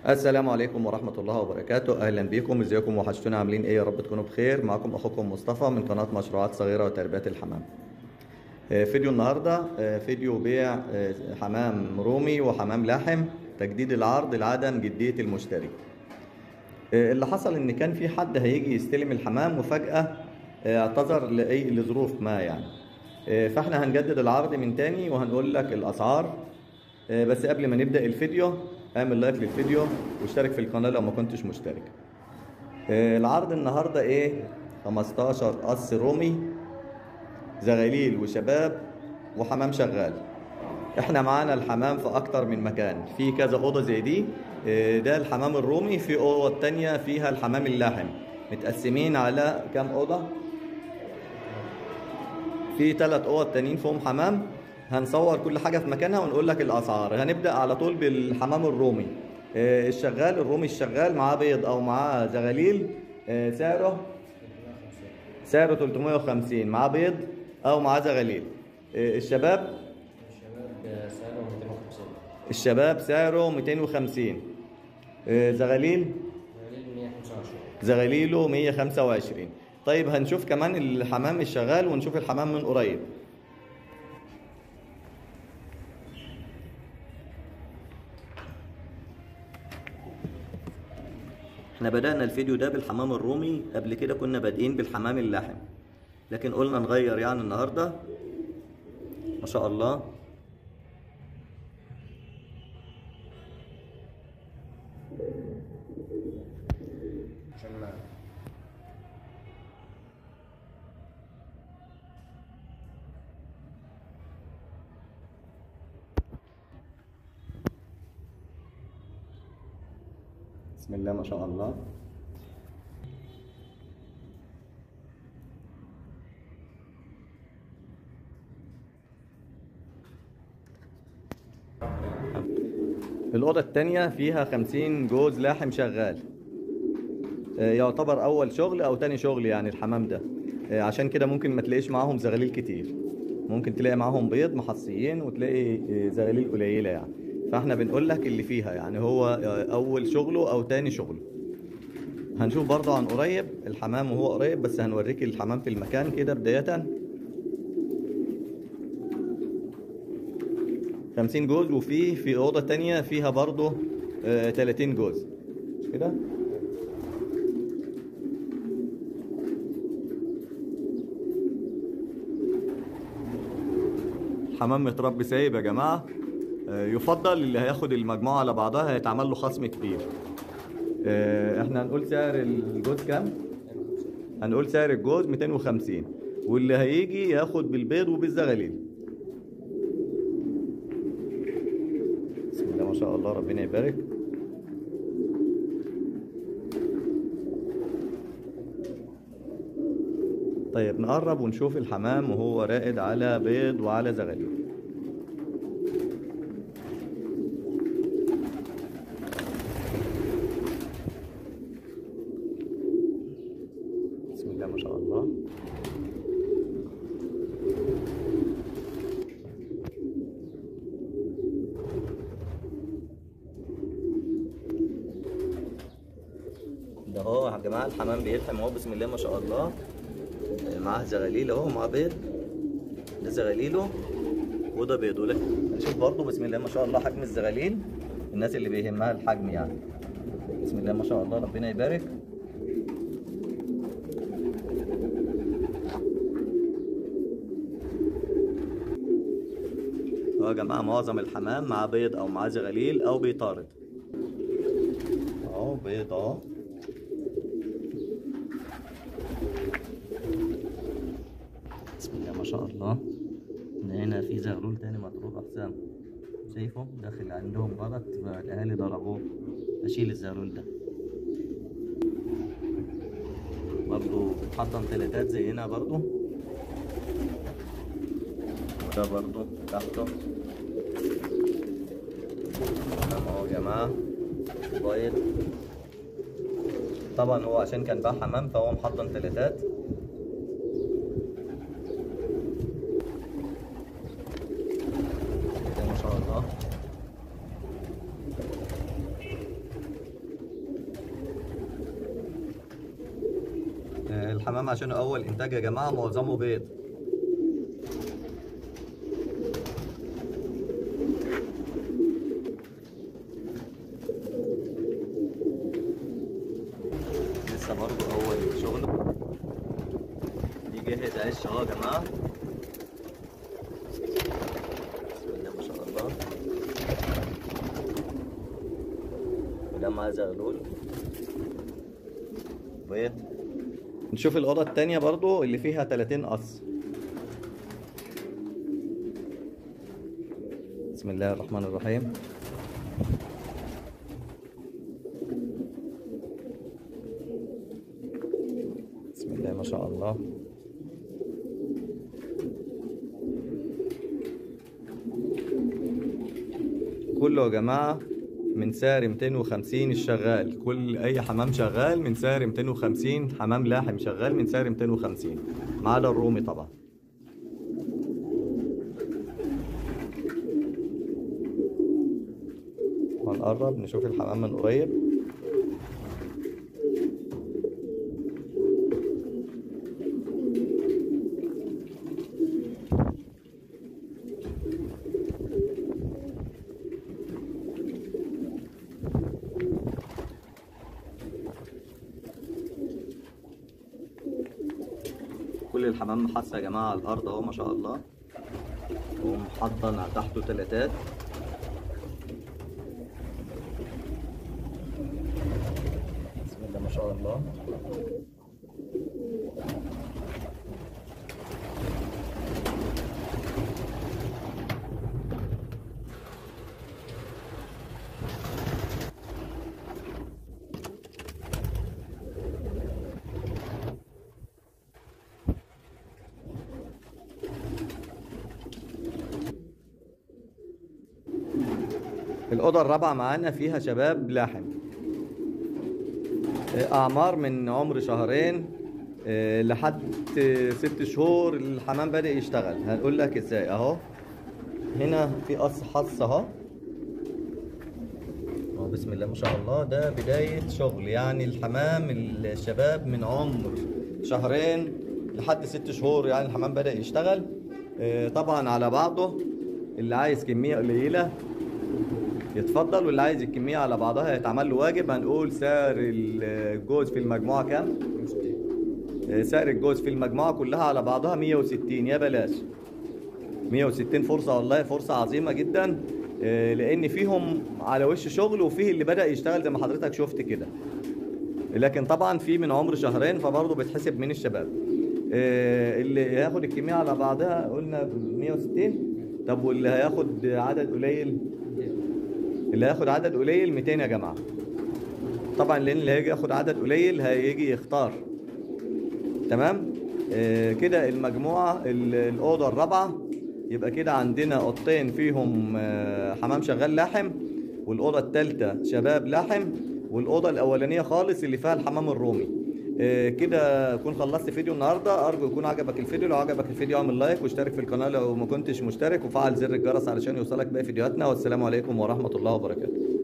السلام عليكم ورحمة الله وبركاته أهلا بكم ازيكم وحشتونا عاملين ايه يا رب تكونوا بخير معكم أخوكم مصطفى من قناة مشروعات صغيرة وتربية الحمام آه، فيديو النهاردة آه، فيديو بيع آه، حمام رومي وحمام لحم تجديد العرض لعدم جدية المشتري آه، اللي حصل ان كان في حد هيجي يستلم الحمام وفجأة آه، اعتذر لأي لظروف ما يعني آه، فاحنا هنجدد العرض من تاني وهنقول لك الأسعار آه، بس قبل ما نبدأ الفيديو اعمل لايك للفيديو واشترك في القناة لو ما كنتش مشترك آه، العرض النهاردة ايه 15 قص رومي زغاليل وشباب وحمام شغال احنا معانا الحمام في اكتر من مكان في كذا اوضه زي دي آه، ده الحمام الرومي في اوضه تانية فيها الحمام اللاحم متقسمين على كام اوضه في ثلاث اوض تانيين فيهم حمام هنصور كل حاجه في مكانها ونقول لك الاسعار هنبدا على طول بالحمام الرومي آه، الشغال الرومي الشغال معاه بيض او معاه زغاليل آه، سعره سعره 350 معاه بيض او معاه زغاليل آه، الشباب الشباب سعره 250 الشباب سعره 250 آه، زغاليل غالبا 125 زغاليله 125 طيب هنشوف كمان الحمام الشغال ونشوف الحمام من قريب احنا بدأنا الفيديو ده بالحمام الرومي قبل كده كنا بادئين بالحمام اللاحم لكن قلنا نغير يعني النهارده ما شاء الله عشان ما بسم الله ما شاء الله الأوضة التانية فيها خمسين جوز لاحم شغال آه، يعتبر أول شغل أو تاني شغل يعني الحمام ده آه، عشان كده ممكن ما تلاقيش معاهم زغاليل كتير ممكن تلاقي معاهم بيض محصيين وتلاقي آه، زغاليل قليلة يعني فاحنا بنقول لك اللي فيها يعني هو آه، أول شغله أو تاني شغله هنشوف برضه عن قريب الحمام وهو قريب بس هنوريك الحمام في المكان كده بداية خمسين جوز وفي في أوضة تانية فيها برضه آه، تلاتين جوز مش كده حمام متربي سايب يا جماعة آه، يفضل اللي هياخد المجموعة على بعضها هيتعمل له خصم كبير آه، احنا هنقول سعر الجوز كام؟ 250 هنقول سعر الجوز 250 واللي هيجي ياخد بالبيض وبالزغاليل بسم الله ما شاء الله ربنا يبارك طيب نقرب ونشوف الحمام وهو راقد على بيض وعلى زغاليل بسم الله ما شاء الله ده اهو يا جماعه الحمام بيلحم اهو بسم الله ما شاء الله معاه زغاليل اهو معاه بيض ده زغاليله وده بيضه لك نشوف برضه بسم الله ما شاء الله حجم الزغاليل الناس اللي بيهمها الحجم يعني بسم الله ما شاء الله ربنا يبارك اهو يا جماعه معظم الحمام معاه بيض او معاه زغاليل او بيطارد اهو بيض اهو بسم الله ما شاء الله ده هنا في زغلول تاني مضروب اقسام شايفه داخل عندهم غلط فالاهالي ضربوه اشيل الزغلول ده برضو حطم تلاتات زي هنا برضو وده برضو تحته تمام اهو يا جماعة بيض طبعا هو عشان كان بقى حمام فهو محطم تلاتات كده ما شاء الله الحمام عشان اول انتاج يا جماعه معظمه بيض لسه برضه اول شغل دي جهز عيش اهو يا جماعه بسم الله ما شاء الله وده معاه زغلول بيض نشوف الأوضة التانية برضو اللي فيها 30 قص بسم الله الرحمن الرحيم بسم الله ما شاء الله كله يا جماعة من سعر 250 الشغال كل اي حمام شغال من سعر 250 حمام لاحم شغال من سعر 250 ما عدا الرومي طبعا هنقرب نشوف الحمام من قريب كل الحمام محصى يا جماعة على الأرض أهو ما شاء الله ومحضن تحته تلاتات بسم الله ما شاء الله الأوضة الرابعة معانا فيها شباب لاحم أعمار من عمر شهرين آه، لحد ست شهور الحمام بدأ يشتغل هنقول لك ازاي اهو هنا في قص حص اهو أهو بسم الله ما شاء الله ده بداية شغل يعني الحمام الشباب من عمر شهرين لحد ست شهور يعني الحمام بدأ يشتغل آه، طبعا على بعضه اللي عايز كمية قليلة يتفضل واللي عايز الكمية على بعضها يتعمل له واجب هنقول سعر الجوز في المجموعة كام؟ آه، سعر الجوز في المجموعة كلها على بعضها 160 يا بلاش 160 فرصة والله فرصة عظيمة جدا آه، لأن فيهم على وش شغل وفيه اللي بدأ يشتغل زي ما حضرتك شفت كده لكن طبعا في من عمر شهرين فبرضه بيتحسب من الشباب آه، اللي هياخد الكمية على بعضها قلنا 160 طب واللي هياخد عدد قليل اللي هياخد عدد قليل 200 يا جماعة طبعا لان اللي هيجي ياخد عدد قليل هيجي يختار تمام آه كده المجموعة ال- الأوضة الرابعة يبقى كده عندنا أوضتين فيهم آه حمام شغال لاحم والأوضة التالتة شباب لاحم والأوضة الأولانية خالص اللي فيها الحمام الرومي آه كده أكون خلصت فيديو النهاردة أرجو يكون عجبك الفيديو لو عجبك الفيديو اعمل لايك واشترك في القناة لو ما كنتش مشترك وفعل زر الجرس علشان يوصلك باقي فيديوهاتنا والسلام عليكم ورحمة الله وبركاته